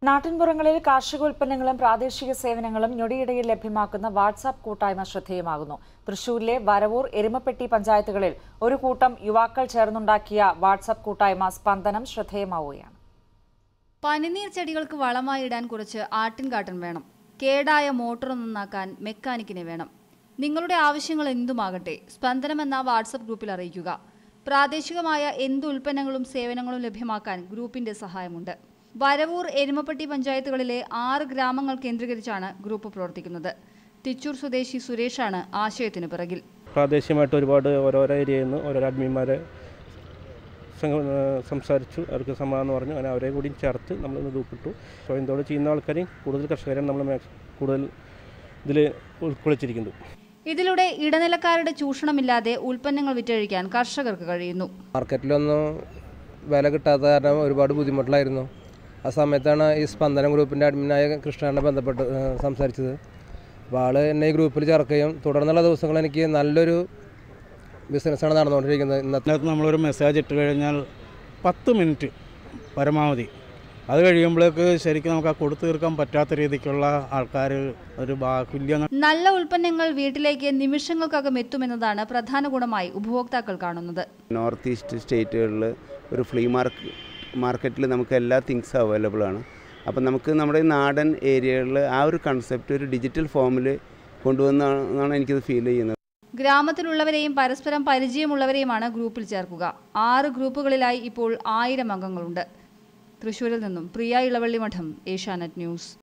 നാട്ടിൻപുറങ്ങളിൽ കാർഷികോൽപ്പന്നങ്ങളും പ്രാദേശിക സേവനങ്ങളും ഞൊടിയിടയിൽ ലഭ്യമാക്കുന്ന വാട്സാപ്പ് കൂട്ടായ്മ ശ്രദ്ധേയമാകുന്നു തൃശൂരിലെ വരവൂർ എരുമപ്പെട്ടി പഞ്ചായത്തുകളിൽ ഒരു കൂട്ടം യുവാക്കൾ ചേർന്നുണ്ടാക്കിയ വാട്സാപ്പ് കൂട്ടായ്മ സ്പന്ദനം ശ്രദ്ധേയമാവുകയാണ് പനിനീർ ചെടികൾക്ക് വളമായി ഇടാൻ കുറച്ച് ആട്ടിൻകാട്ടൻ വേണം കേടായ മോട്ടോർ നന്നാക്കാൻ മെക്കാനിക്കിനെ വേണം നിങ്ങളുടെ ആവശ്യങ്ങൾ എന്തുമാകട്ടെ സ്പന്ദനം എന്ന വാട്സപ്പ് ഗ്രൂപ്പിൽ അറിയിക്കുക പ്രാദേശികമായ എന്ത് ഉൽപ്പന്നങ്ങളും സേവനങ്ങളും ലഭ്യമാക്കാൻ ഗ്രൂപ്പിന്റെ സഹായമുണ്ട് വരവൂർ എരുമപ്പെട്ടി പഞ്ചായത്തുകളിലെ ആറ് ഗ്രാമങ്ങൾ കേന്ദ്രീകരിച്ചാണ് ഗ്രൂപ്പ് പ്രവർത്തിക്കുന്നത് തിച്ചൂർ സ്വദേശി സുരേഷാണ് ആശയത്തിന് പിറകിൽ പ്രാദേശികമായിട്ട് ഒരുപാട് ഓരോരോ ഏരിയയിൽ നിന്ന് ഓരോരോ അഡ്മിന്മാരെ സംഘ- ഏഹ് സംസാരിച്ചു അവർക്ക് സമാധാനം പറഞ്ഞു അങ്ങനെ അവരെ കൂടി ചേർത്ത് നമ്മൾ ഇന്ന് ഗ്രൂപ്പിട്ടു സ്വയം തൊഴിൽ ചെയ്യുന്ന ആൾക്കാരെയും കൂടുതൽ കർഷകരെയും നമ്മൾ മാക്സ് കൂടുതൽ ഇതിൽ ഉൾക്കൊള്ളിച്ചിരിക്കുന്നു ഇതിലൂടെ ഇടനിലക്കാരുടെ ചൂഷണമില്ലാതെ ഉൽപ്പന്നങ്ങൾ വിറ്റഴിക്കാൻ കർഷകർക്ക് കഴിയുന്നു മാർക്കറ്റിലൊന്നും വില കിട്ടാത്ത കാരണം ഒരുപാട് ബുദ്ധിമുട്ടിലായിരുന്നു ആ സമയത്താണ് ഈ സ്പന്ദനം ഗ്രൂപ്പിൻ്റെ അഡ്മിനായ കൃഷ്ണനെ ബന്ധപ്പെട്ട് ഏഹ് സംസാരിച്ചത് അപ്പോൾ ആൾ എന്നെ ഈ ഗ്രൂപ്പിൽ ചേർക്കുകയും തുടർന്നുള്ള ദിവസങ്ങൾ എനിക്ക് നല്ലൊരു ബിസിനസ്സാണ് നടന്നുകൊണ്ടിരിക്കുന്നത് ഇന്നത്തെ അതിനകത്ത് നമ്മളൊരു മെസ്സേജ് ഇട്ട് കഴിഞ്ഞാൽ പത്ത് മിനിറ്റ് പരമാവധി അത് കഴിയുമ്പോഴേക്ക് ശരിക്കും നമുക്ക് ആ കൊടുത്തു തീർക്കാൻ പറ്റാത്ത രീതിക്കുള്ള ആൾക്കാർ ഒരു ബാഹുല്യം നല്ല ഉൽപ്പന്നങ്ങൾ വീട്ടിലേക്ക് നിമിഷങ്ങൾക്കകം എത്തുമെന്നതാണ് പ്രധാന ഗുണമായി ഉപഭോക്താക്കൾ കാണുന്നത് നോർത്ത് ഈസ്റ്റ് സ്റ്റേറ്റുകളിൽ ഒരു ഫ്ലീ മാർക്ക് മാർക്കറ്റിൽ നമുക്ക് എല്ലാ തിങ്സും അവൈലബിൾ ആണ് അപ്പം നമുക്ക് നമ്മുടെ ഈ നാടൻ ഏരിയകളിൽ ആ ഒരു കൺസെപ്റ്റ് ഒരു ഡിജിറ്റൽ ഫോമിൽ കൊണ്ടുവന്നാണ് എനിക്കത് ഫീൽ ചെയ്യുന്നത് ഗ്രാമത്തിലുള്ളവരെയും പരസ്പരം പരിചയമുള്ളവരെയുമാണ് ഗ്രൂപ്പിൽ ചേർക്കുക ആറ് ഗ്രൂപ്പുകളിലായി ഇപ്പോൾ ആയിരം അംഗങ്ങളുണ്ട് തൃശൂരിൽ നിന്നും പ്രിയ ഇളവള്ളി മഠം ഏഷ്യാനെറ്റ് ന്യൂസ്